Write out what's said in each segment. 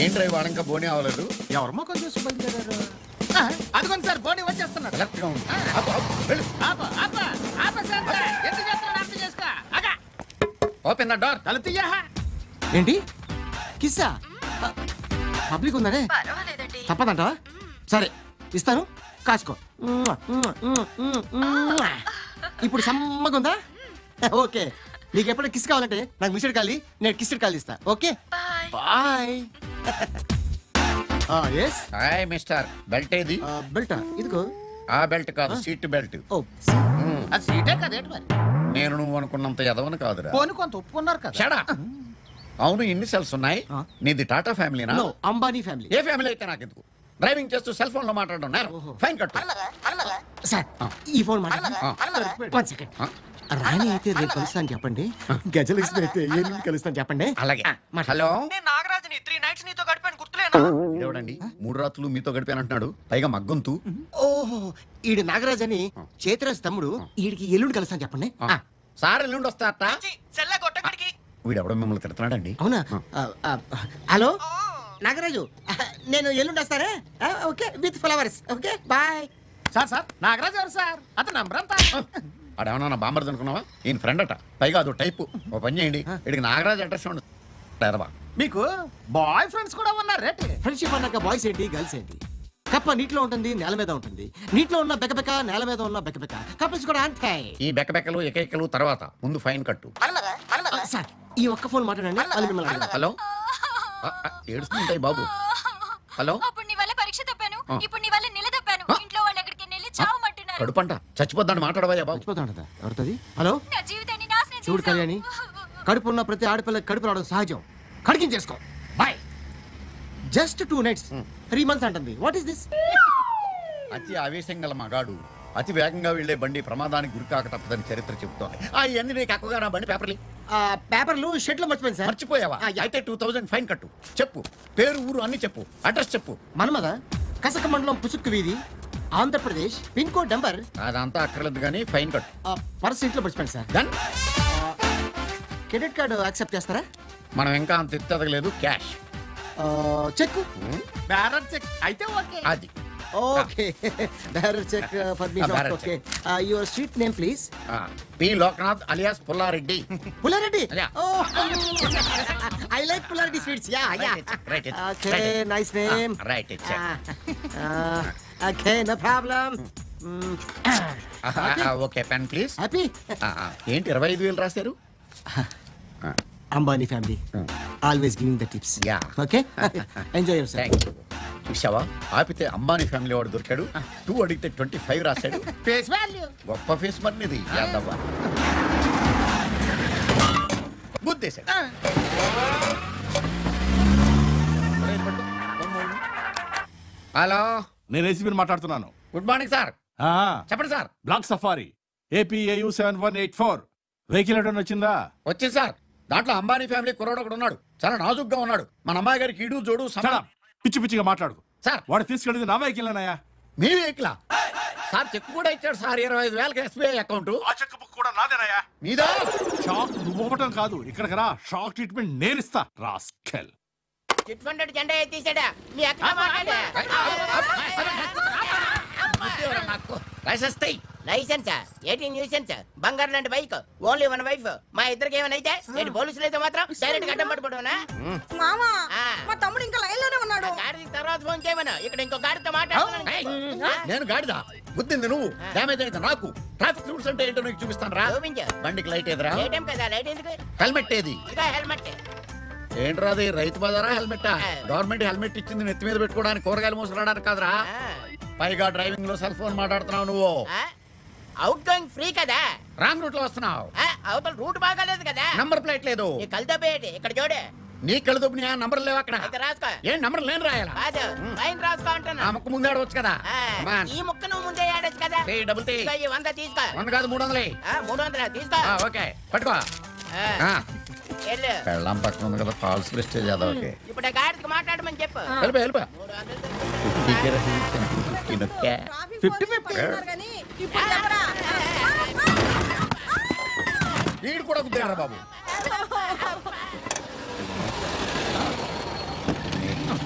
ఏంట్రా వాడు ఇంకా బోని అవ్వలేదు ఎవరు మొక్కలు చూసి బయలుదేరారు ఆ, అదిగోండి సార్ బోని వచ్చేస్తున్నారు కరెక్ట్ గా ఉంది ఆపు, ఆపు, వెళ్ళు. ఆప ఆప ఆప సార్ ఎందుకు చేస్తున్నాడు అర్థం చేసుకో అగా ఓపెన్ ద డోర్ తలుపు తీయా ఏంటి కిస్సా పబ్లిక్ ఉందనే పర్వాలేదండి తప్పదంటావా సరే ఇస్తాను కాసుకో ఇప్పుడు సమ్మగా ఉందా ఓకే నీకు ఎప్పుడైనా కిస్ కావాలంటే నాకు మిస్డ్ కాలి నేను కిస్డ్ కాల్ ఇస్తా okay bye bye yes hi mister belt ఏది బెల్టా ఇదిగో ఆ బెల్ట్ కాదు సీట్ బెల్ట్ ఓ అది సీటే కదేంటి మరి నేను నువ్వు అనుకున్నంత ఎదవని కాదురా పోని కొంత ఒప్పుకున్నారు కదా షడా అవును ఎన్ని సెల్స్ ఉన్నాయి ఆ. నీది టాటా ఫ్యామిలీనా నో అంబానీ ఫ్యామిలీ ఏ ఫ్యామిలీ అయితే నాకు ఎందుకు డ్రైవింగ్ చేస్తూ సెల్ ఫోన్ లో మాట్లాడడం నేరం ఫైన్ కట్టు సార్ ఈ ఫోన్ మాట ఆ. వన్ సెకండ్ ఆ. రాణి అయితే రేపు కలుస్తాను చెప్పండి గజలక్ష్మి అయితే ఏమి కలుస్తాను చెప్పండి అలాగే ఆ, మాట. హలో నేను నాగరాజుని త్రీ నైట్స్ నీతో గడిపాను గుర్తులేనా ఎవడండి మూడు రాత్రులు మీతో గడిపానంటున్నాడు పైగా మగ్గంతు ఓహో ఈడు నాగరాజ్ అని చేతిరాజ్ తమ్ముడు ఈడికి ఎల్లుండి కలుస్తాను చెప్పండి ఆ, సార్ ఎల్లుండి వస్తారట సెల్ల కొట్టక్కడికి వీడెవడో మిమ్మల్ని తిడుతున్నాడండి అవునా ఆ, ఆ, హలో నాగరాజు నేను ఎల్లుండి వస్తానే ఆ, okay with flowers okay bye sir sir Nagaraju garu sir అతను నంబర్ అంతా ఆడేమన్నా నా బాంబర్ది అనుకున్నావా ఈయన ఫ్రెండ్ అట పైగా అదో టైపు ఓ పని చేయండి ఇడికి నాగరాజ్ అడ్రస్ ఉండదు ఎదవా మీకు బాయ్ ఫ్రెండ్స్ కూడా ఉన్నారు రేటి ఫ్రెండ్షిప్ అన్నాక బాయ్స్ ఏంటి గర్ల్స్ ఏంటి కప్ప నీటిలో ఉంటుంది నేల మీద ఉంటుంది నీటిలో ఉన్న బెకబెక నేల మీద ఉన్న బెకబెక కప్పల్స్ కూడా అంతే ఈ బెక్కబెక్కలు ఎకైకలు తర్వాత ముందు ఫైన్ కట్టు ఆ, సార్ ఈ ఒక్క ఫోన్ మాట్లాడండి వాళ్ళు మిమ్మల్ని అడగరు. హలో ఆ, ఆ, ఏడుస్తుంటాయి బాబు హలో అప్పుడు నీ వల్ల పరీక్ష తప్పాను ఆ. ఇప్పుడు నీ వల్ల నిల తప్పాను ఇంట్లో వాళ్ళు ఎక్కడికి వెళ్ళి చావమంటున్నారు కడుపంట చచ్చిపోద్దాన్ని మాట్లాడవయ్యా బాబు చచ్చిపోతా ఉంటుందా ఎవరిది హలో నా జీవితాన్ని నాశనం చూడు చేశావు. కళ్యాణి కడుపు ఉన్న ప్రతి ఆడపిల్లకి కడుపు రావడం సహజం కడిగించేసుకో boy just two nights three months అంటుంది వాట్ ఈస్ దిస్ అతి ఆవేశం గల మగాడు అతి వేగంగా వెళ్లే బండి ప్రమాదానికి గురి కాక తప్పదని చరిత్ర చెబుతోంది ఆ ఇవన్నీ నీకు ఎక్కువగా నా బండి పేపర్లు పేపర్లు షెడ్ లో మర్చిపోయింది సార్ మర్చిపోయావా ఆ, యా. అయితే టూ థౌజండ్ ఫైన్ కట్టు చెప్పు పేరు ఊరు అన్ని చెప్పు అడ్రస్ చెప్పు మన్మద కసక మండలం పుసుక్కు వీధి ఆంధ్రప్రదేశ్ పిన్ కోడ్ నంబర్ అదంతా అక్కర్లేదు కానీ ఫైన్ కట్టు పర్స్ ఇంట్లో మర్చిపోయింది sir done credit card accept చేస్తారా మనం ఇంకా అంత ఎత్తదగలేదు క్యాష్ చెక్ బ్యారర్ చెక్ అయితే ఓకే అది ఓకే బ్యారర్ చెక్ ఫర్ మీ Ah, bearer okay your street name please ఆ, P Lokanath alias Pullareddy Pullareddy Yeah. I like Pullareddy sweets yeah yeah Right, it's- right, it's- okay right, it's- nice name right ఇచ్చా okay no problem okay pen please happy ఏంటి ఇరవై ఐదు వేలు రాశారు Ambani family always giving the tips Yeah. Okay enjoy yourself thank you చూసావా ఆపితే Ambani family వాడు దొరికాడు టూ అడిగితే ట్వంటీ ఫైవ్ రాశాడు ఫేస్ వాల్యూ గొప్ప ఫేస్ మరి ఇది యాదవ్వ గుద్దేశాడు హలో నేను ఏసీపీని మాట్లాడుతున్నాను గుడ్ మార్నింగ్ సార్ ఆ, చెప్పండి sir black safari APAU seven one eight four vehicle ఎక్కడ వచ్చిందా వచ్చింది సార్ దాంట్లో అంబానీ ఫ్యామిలీ కుర్రాడు ఒకడు ఉన్నాడు చాలా నాజుగ్గా ఉన్నాడు మన అమ్మాయి గారికి ఈడు జోడు Shut సమానం up. పిచ్చి పిచ్చిగా మాట్లాడుకు సార్ వాడు తీసుకెళ్ళింది నా వెహికల్ అన్నాయా మీ వెహికలా సార్ చెక్ కూడా ఇచ్చాడు సార్ ఇరవై ఐదు వేలకి ఎస్బీఐ అకౌంట్ ఆ చెక్ బుక్ కూడా నాదేనాయా మీదా షాక్ నువ్వు ఇవ్వటం కాదు ఇక్కడికి రా షాక్ ట్రీట్మెంట్ నేను ఇస్తా రాస్కెల్ చిట్ ఫండ్ జెండా తీసాడా మీ అక్క మాట్లాడా లైసెన్స్ తీ. లైసెన్సా ఏంటి న్యూసెన్స్ బంగారు లాంటి బైక్ ఓన్లీ వన్ వైఫ్ మా ఇద్దరికి ఏమైనా అయితే ఏంటి పోలీసులు అయితే మాత్రం డైరెక్ట్ అడ్డం పడిపోవడమా మామా ఆ. మా తమ్ముడు ఇంకా లైన్ లోనే ఉన్నాడు గాడి దిగిన తర్వాత ఫోన్ చేయమను ఇక్కడ ఇంకో గాడితో మాట్లాడుతున్నాను ఏయ్, నేను గాడిదా గుద్దింది నువ్వు డ్యామేజ్ అయితే నాకు ట్రాఫిక్ రూల్స్ అంటే ఏంటో నీకు చూపిస్తాను రా చూపించు బండికి లైట్ ఎదురా ఏ టైం కదా లైట్ ఎందుకు హెల్మెట్ ఏది ఇదిగో హెల్మెట్ ఏంట్రా అది రైతు బజారా హెల్మెట్ గవర్నమెంట్ హెల్మెట్ ఇచ్చింది నెత్తి మీద పెట్టుకోవడానికి కూరగాయలు మోసుకురావడానికి కాదురా పైగా డ్రైవింగ్ లో సెల్ ఫోన్ మాట్లాడుతున్నావు నువ్వు అవుట్ గోయింగ్ ఫ్రీ కదా రాంగ్ రూట్ లో వస్తున్నావు ఆ, అవతల రూట్ బాగాలేదు కదా నంబర్ ప్లేట్ లేదు నీ కలతో పేటి ఇక్కడ చూడు నీ కళ్ళు దొబ్బి నంబర్ లేవు అక్కడ అయితే రాసుకో ఏం నంబర్ లేని రాయాలా కాదు పైన రాసుకో ఆ అంటున్నా ముక్కు ముందే ఆడవచ్చు కదా ఆ, Come on. ఈ ముక్క నువ్వు ముందే ఆడచ్చు కదా టీ, డబుల్ టీ ఇదిగో ఈ వంద తీసుకో వంద కాదు మూడు వందలే ఆ, మూడు వందలు తీసుకో ఆ, ఓకే పట్టుకో ఆ, ఆ, వెళ్ళు పెళ్ళాం పక్కన ఉంది కదా ఫాల్స్ ప్రెస్టేజ్ అదొకే ఇప్పుడు ఆ గాడికి మాట్లాడమని చెప్పు వెళ్ళిపో వెళ్ళిపో మూడు వందలు ట్రాఫిక్ ఫిఫ్టీ పోలీసులు ఫిఫ్టీ. పట్టుకున్నారు కానీ ఇప్పుడు చెప్పరా వీడు కూడా గుద్దారా బాబు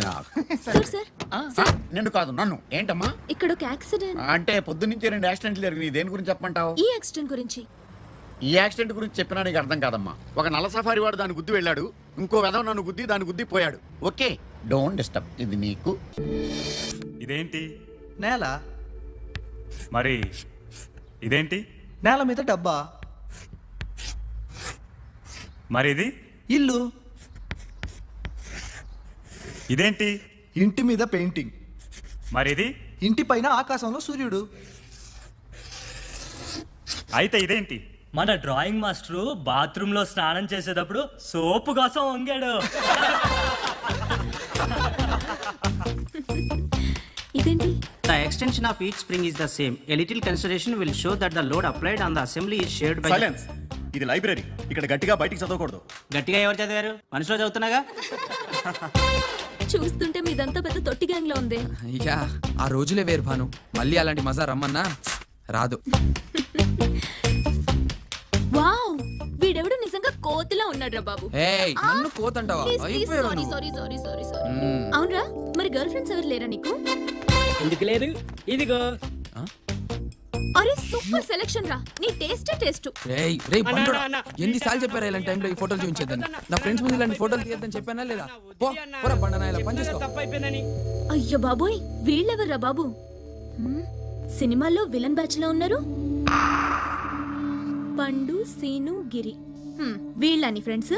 సార్ సార్ ఆ, నిన్ను కాదు నన్ను ఏంటమ్మా ఇక్కడ ఒక యాక్సిడెంట్ అంటే పొద్దు నుంచి రెండు యాక్సిడెంట్లు జరిగినాయి దేని గురించి చెప్పమంటావు ఈ యాక్సిడెంట్ గురించి ఈ యాక్సిడెంట్ గురించి చెప్పినా నీకు అర్థం కాదమ్మా ఒక నల్ల సఫారీ వాడు దాని గుద్ది వెళ్ళాడు ఇంకో వెధవ నన్ను గుద్ది దాని గుద్ది పోయాడు ఓకే డోంట్ డిస్టర్బ్ ఇది నీకు ఇదేంటి నేల మరి ఇదేంటి నేల మీద డబ్బా మరి ఇది ఇల్లు ఇదేంటి ఇంటి మీద పెయింటింగ్ మరి ఇది ఇంటి పైన ఆకాశంలో సూర్యుడు అయితే ఇదేంటి మన డ్రాయింగ్ మాస్టరు బాత్రూమ్ లో స్నానం చేసేటప్పుడు సోపు కోసం వంగాడు ఇదేంటి The extension of each spring is the same. A little consideration will show that the load applied on the assembly is shared by. Silence ఇది లైబ్రరీ ఇక్కడ గట్టిగా బయటికి చదవకూడదు గట్టిగా ఎవరు చదివారు మనుషులు చదువుతున్నాగా చూస్తుంటే మీదంతా పెద్ద తొట్టి గ్యాంగ్ లో ఉంది ఇక ఆ రోజులే వేరు భాను మళ్ళీ అలాంటి మజా రమ్మన్నా రాదు వావ్ వీడెవడు నిజంగా కోతిలా ఉన్నాడు రా బాబు ఏయ్ నన్ను కోతంటావా అయిపోయావు సారీ నువ్వు. సారీ సారీ సారీ సారీ మ్మ్. అవునరా మరి గర్ల్ ఫ్రెండ్స్ ఎవరు లేరా నీకు ఎందుకు లేదు ఇదిగో అరే సూపర్ సెలెక్షన్ రా నీ టేస్టే టేస్ట్ రేయ్ రేయ్ అన్నా, బండోడా. అన్నా, ఎన్నిసార్లు చెప్పారా ఇలాంటి టైంలో ఈ ఫోటోలు చూపించేద్దని నా ఫ్రెండ్స్ ముందు ఇలాంటి ఫోటోలు తీయద్దని చెప్పానా లేదా పో పోరా బండనా ఇలా పని చేసుకో తప్పైపోయిందని అయ్యో బాబోయ్ వీళ్ళెవర్రా బాబు హ్మ్? సినిమాల్లో విలన్ బ్యాచ్ లో ఉన్నారు పండు సీను గిరి హ్మ్, వీళ్ళని ఫ్రెండ్స్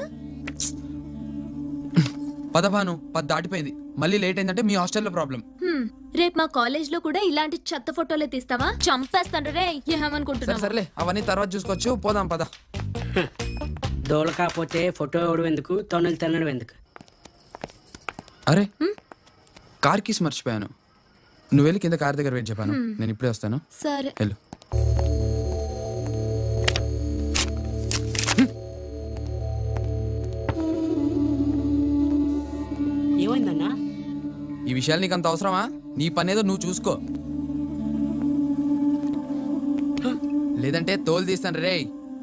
పద భాను పద దాటిపోయింది మళ్ళీ లేట్ అయిందంటే మీ హాస్టల్లో ప్రాబ్లం రేపు మా కాలేజ్ లో కూడా ఇలాంటి చెత్త ఫోటోలే తీస్తావా చంపేస్తాను రే సరే ఏమనుకుంటున్నావు సర్లే అవన్నీ తర్వాత చూసుకోవచ్చు పోదాం పద దోల కాకపోతే ఫోటో ఇవ్వడం ఎందుకు తొనలు తినడం ఎందుకు అరే కార్ కీస్ మర్చిపోయాను నువ్వు వెళ్ళి కింద కార్ దగ్గర వెయిట్ చెప్పాను నేను ఇప్పుడే వస్తాను సరే వెళ్ళు ఏమైందన్నా ఈ విషయాలు నీకు అంత అవసరమా నీ పని ఏదో నువ్వు చూసుకో లేదంటే తోలు తీస్తాను రేయ్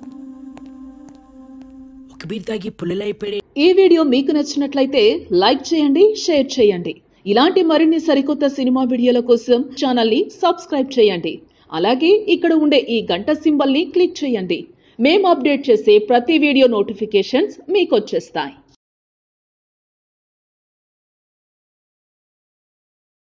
ఒక బీర్ తాగి పుల్లలైపోయి ఈ వీడియో మీకు నచ్చినట్లయితే లైక్ చేయండి షేర్ చేయండి ఇలాంటి మరిన్ని సరికొత్త సినిమా వీడియోల కోసం ఛానల్ని సబ్స్క్రైబ్ చేయండి అలాగే ఇక్కడ ఉండే ఈ గంట సింబల్ని క్లిక్ చేయండి మేము అప్డేట్ చేసే ప్రతి వీడియో నోటిఫికేషన్స్ మీకు వచ్చేస్తాయి